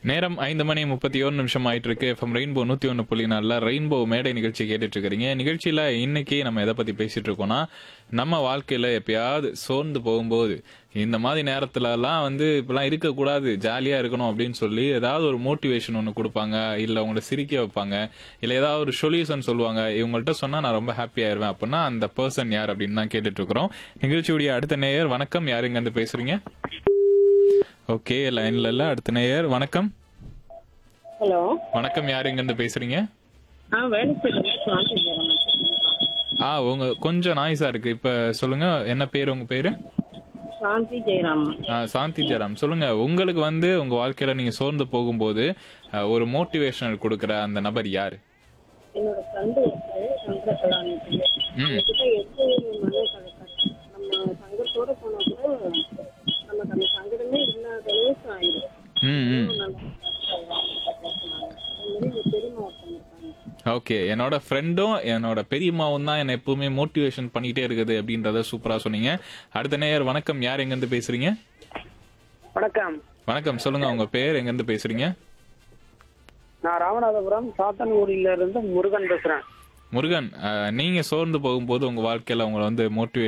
நேரம் ஐந்து மணி முப்பத்தி ஒரு நிமிஷம் ஆயிட்டு இருக்கு எஃப்எம் ரெயின்போ நூத்தி ஒன்று புள்ளி நாலுல ரெயின்போ மேடை நிகழ்ச்சி கேட்டுட்டு இருக்கிறீங்க நிகழ்ச்சியில இன்னைக்கு நம்ம எதை பத்தி பேசிட்டு இருக்கோம்னா நம்ம வாழ்க்கையில எப்பயாவது சோர்ந்து போகும்போது இந்த மாதிரி நேரத்துல எல்லாம் வந்து இப்பெல்லாம் இருக்கக்கூடாது ஜாலியா இருக்கணும் அப்படின்னு சொல்லி ஏதாவது ஒரு மோட்டிவேஷன் ஒன்று கொடுப்பாங்க இல்ல உங்களை சிரிக்க வைப்பாங்க இல்ல ஏதாவது ஒரு சொல்யூஷன் சொல்லுவாங்க இவங்கள்ட்ட சொன்னா நான் ரொம்ப ஹாப்பி ஆயிருவேன் அப்படின்னா அந்த பர்சன் யார் அப்படின்னு தான் கேட்டுட்டு இருக்கிறோம் நிகழ்ச்சியுடைய அடுத்த நேயர் வணக்கம் யார் இங்க இருந்து பேசுறீங்க ஓகே லைன்ல இல்ல அடுத்த நேயர் வணக்கம் ஹலோ வணக்கம் யார் இங்க இருந்து பேசுறீங்க ஆ வேலைச்சேரி சாந்தி ஜெயராமன் ஆ உங்க கொஞ்சம் நாய்ஸா இருக்கு இப்ப சொல்லுங்க என்ன பேர் உங்க பேரு சாந்தி ஜெயராமன் ஆ, சாந்தி ஜெராம் சொல்லுங்க உங்களுக்கு வந்து உங்க வாழ்க்கையில நீங்க சோர்ந்து போகும்போது ஆ, ஒரு மோட்டிவேஷனல் கொடுக்குற அந்த நபர் யாரு என்னோட ஃப்ரெண்டு ஒருத்தர் சங்கரகலான்னு ம். அவங்ககிட்ட எப்போ மன கலக்கம் நம்ம சங்கத்தோட போனா கூட நமக்கு அந்த சங்கடமே இல்லாத அளவுக்கு ஆயிடும் ம் ம் நல்லா அது மாதிரி எங்க பெரியம்மா ஒருத்தவங்க இருக்காங்க ஓகே என்னோட ஃப்ரெண்டும் என்னோட பெரியம்மாவும் தான் என்னை எப்பவுமே மோட்டிவேஷன் பண்ணிட்டே இருக்குது அப்படின்றத சூப்பரா சொன்னீங்க அடுத்த நேயர் வணக்கம் யார் எங்க இருந்து பேசுறீங்க வணக்கம் வணக்கம் சொல்லுங்க உங்க பேர் எங்க இருந்து பேசுறீங்க நான் ராமநாதபுரம் சாத்தன்குடியில இருந்து முருகன் பேசுறேன் முருகன் ஆ, நீங்க சோர்ந்து போகும்போது உங்க வாழ்க்கையில உங்களை வந்து மோட்டிவேட்